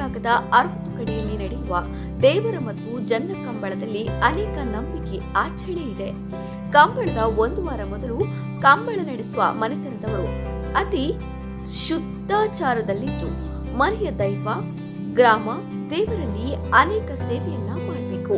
ಭಾಗದ ಅರವತ್ತು ಕಡೆಯಲ್ಲಿ ನಡೆಯುವ ದೇವರ ಮತ್ತು ಜನ್ನ ಕಂಬಳದಲ್ಲಿ ಅನೇಕ ನಂಬಿಕೆ ಆಚರಣೆ ಇದೆ ಕಂಬಳದ ಒಂದು ವಾರ ಮೊದಲು ಕಂಬಳ ನಡೆಸುವ ಮನೆತನದವರು ಅತಿ ಶುದ್ಧಾಚಾರದಲ್ಲಿದ್ದು ಮನೆಯ ದೈವ ಗ್ರಾಮ ದೇವರಲ್ಲಿ ಅನೇಕ ಸೇವೆಯನ್ನ ಮಾಡಬೇಕು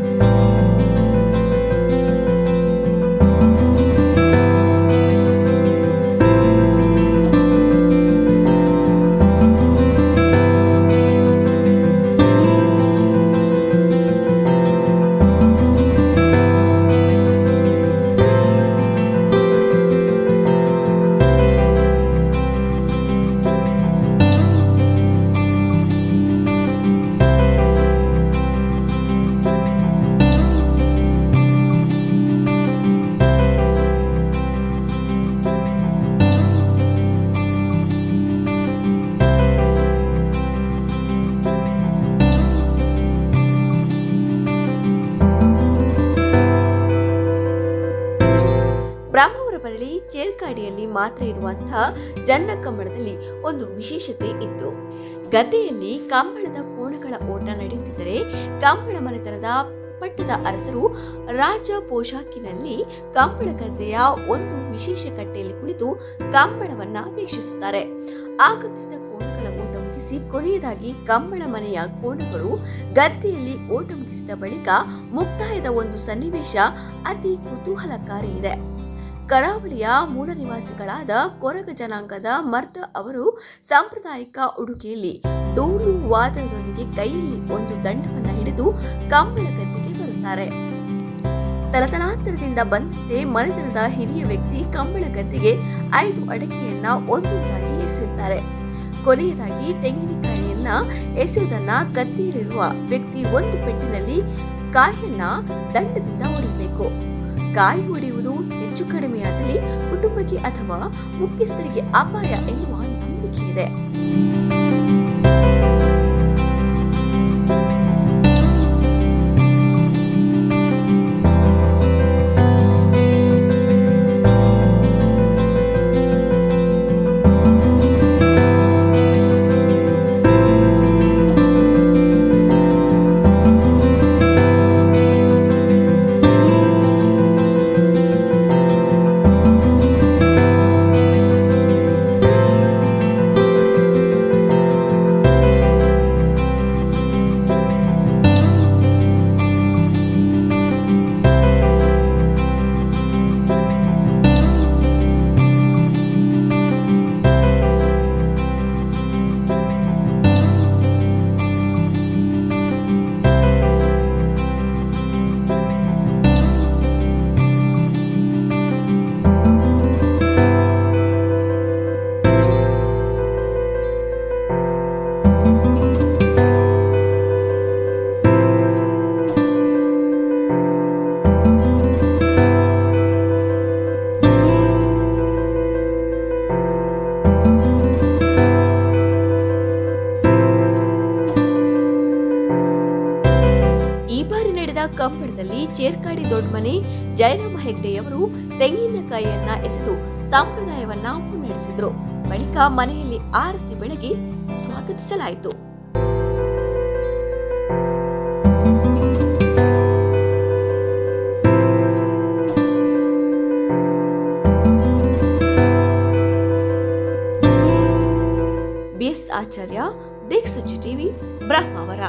ಬ್ರಹ್ಮವರ ಬರಳಿ ಚೇರ್ಕಾಡಿಯಲ್ಲಿ ಮಾತ್ರ ಇರುವಂತಹ ಜನ್ನ ಕಂಬಳದಲ್ಲಿ ಒಂದು ವಿಶೇಷತೆ ಇತ್ತು ಗದ್ದೆಯಲ್ಲಿ ಕಂಬಳದ ಕೋಣಗಳ ಓಟ ನಡೆಯುತ್ತಿದ್ದರೆ ಕಂಬಳ ಮನೆತನದ ಪಟ್ಟದ ಅರಸರು ರಾಜ ಪೋಷಾಕಿನಲ್ಲಿ ಕಂಬಳ ಗದ್ದೆಯ ಒಂದು ವಿಶೇಷ ಕಟ್ಟೆಯಲ್ಲಿ ಕುಳಿತು ಕಂಬಳವನ್ನ ವೀಕ್ಷಿಸುತ್ತಾರೆ ಆಗಮಿಸಿದ ಕೋಣಗಳ ಓಟ ಮುಗಿಸಿ ಕೊನೆಯದಾಗಿ ಕಂಬಳ ಮನೆಯ ಕೋಣಗಳು ಗದ್ದೆಯಲ್ಲಿ ಓಟ ಮುಗಿಸಿದ ಬಳಿಕ ಮುಕ್ತಾಯದ ಒಂದು ಸನ್ನಿವೇಶ ಅತಿ ಕುತೂಹಲಕಾರಿ ಇದೆ ಕರಾವಳಿಯ ಮೂಲ ನಿವಾಸಿಗಳಾದ ಕೊರಗ ಜನಾಂಗದ ಮರ್ದ ಅವರು ಸಾಂಪ್ರದಾಯಿಕ ಉಡುಗೆಯಲ್ಲಿ ಡೋಲು ವಾದನದೊಂದಿಗೆ ಕೈಯಲ್ಲಿ ಒಂದು ದಂಡವನ್ನ ಹಿಡಿದು ಕಂಬಳ ಗದ್ದೆಗೆ ಬರುತ್ತಾರೆ ತಲತಲಾಂತರದಿಂದ ಬಂದಂತೆ ಮನೆತನದ ಹಿರಿಯ ವ್ಯಕ್ತಿ ಕಂಬಳ ಗದ್ದೆಗೆ ಐದು ಅಡಕೆಯನ್ನ ಒಂದೊಂದಾಗಿ ಎಸೆಯುತ್ತಾರೆ ಕೊನೆಯದಾಗಿ ತೆಂಗಿನಕಾಯಿಯನ್ನ ಎಸೆಯುವುದನ್ನ ಗದ್ದೆಯಲ್ಲಿರುವ ವ್ಯಕ್ತಿ ಒಂದು ಪೆಟ್ಟಿನಲ್ಲಿ ಕಾಯನ್ನ ದಂಡದಿಂದ ಹೊಡೆಯಬೇಕು ಕಾಯಿ ಹೊಡೆಯುವುದು ಹೆಚ್ಚು ಕಡಿಮೆಯಾದಲ್ಲಿ ಕುಟುಂಬಕ್ಕೆ ಅಥವಾ ಮುಖ್ಯಸ್ಥರಿಗೆ ಅಪಾಯ ಎನ್ನುವ ನಂಬಿಕೆ ಇದೆ ಈ ಬಾರಿ ನಡೆದ ಕಂಬಳದಲ್ಲಿ ಚೇರ್ಕಾಡಿ ದೊಡ್ಡಮನೆ ಜಯರಾಮ ಹೆಗ್ಡೆಯವರು ತೆಂಗಿನಕಾಯಿಯನ್ನ ಎಸೆದು ಸಂಪ್ರದಾಯವನ್ನ ಮುನ್ನಡೆಸಿದ್ರು ಬಳಿಕ ಮನೆಯಲ್ಲಿ ಆರತಿ ಬೆಳಗಿ ಸ್ವಾಗತಿಸಲಾಯಿತು ಬಿಎಸ್ ಆಚಾರ್ಯ ದಿಕ್ಸುಚಿ ಟಿವಿ ಬ್ರಹ್ಮಾವರ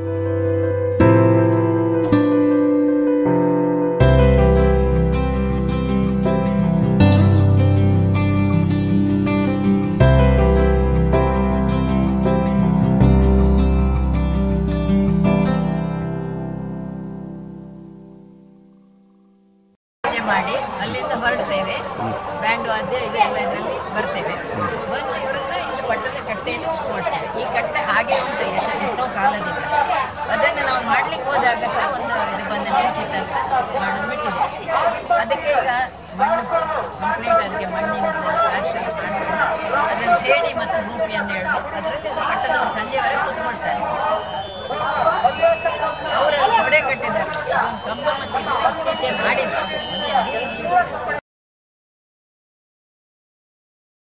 ಪೂಜೆ ಮಾಡಿ ಅಲ್ಲಿಂದ ಹೊರಡ್ತೇವೆ ಬ್ಯಾಂಡ್ ವಾದ್ಯ ಇದೆಲ್ಲ ಇದರಲ್ಲಿ ಬರ್ತೇವೆ ಬಂದು ಇವರನ್ನ ಇಲ್ಲಿ ಪಟ್ಟದ ಕಟ್ಟೆಯಲ್ಲಿ ಕೊಡ್ತೇವೆ ಈ ಕಟ್ಟೆ ಹಾಗೆ ಉಂಟು ಎಷ್ಟು ಎಷ್ಟೋ ಕಾಲದಿಂದ ಅದನ್ನು ನಾವು ಮಾಡ್ಲಿಕ್ಕೆ ಹೋದಾಗ ಸಹ ಒಂದು ಇದು ಬಂದ ಮುಂಚಿತ ಮಾಡೋದು ಬಿಟ್ಟಿದೆ ಅದಕ್ಕೆ ಈಗ ಮಣ್ಣು ಕಂಪ್ಲೀಟ್ ಅದಕ್ಕೆ ಮಣ್ಣಿನ ಪ್ಲಾಸ್ಟರ್ ಅದನ್ನು ಸೇಡಿ ಮತ್ತು ಗೂಪಿಯನ್ನು ಹೇಳೋದು ಅದರಲ್ಲಿ ಪಟ್ಟದವರು ಸಂಜೆವರೆಗೆ ಕೂತ್ಕೊಳ್ತಾರೆ ಅವರೆಲ್ಲ ಗೋಡೆ ಕಟ್ಟಿದ್ದಾರೆ ಅದೊಂದು ಕಂಬ ಮತ್ತು ಇದು ಇತ್ತೀಚೆಗೆ ಮಾಡಿದ್ರು ಮತ್ತೆ ಅದೇ ಇಲ್ಲಿ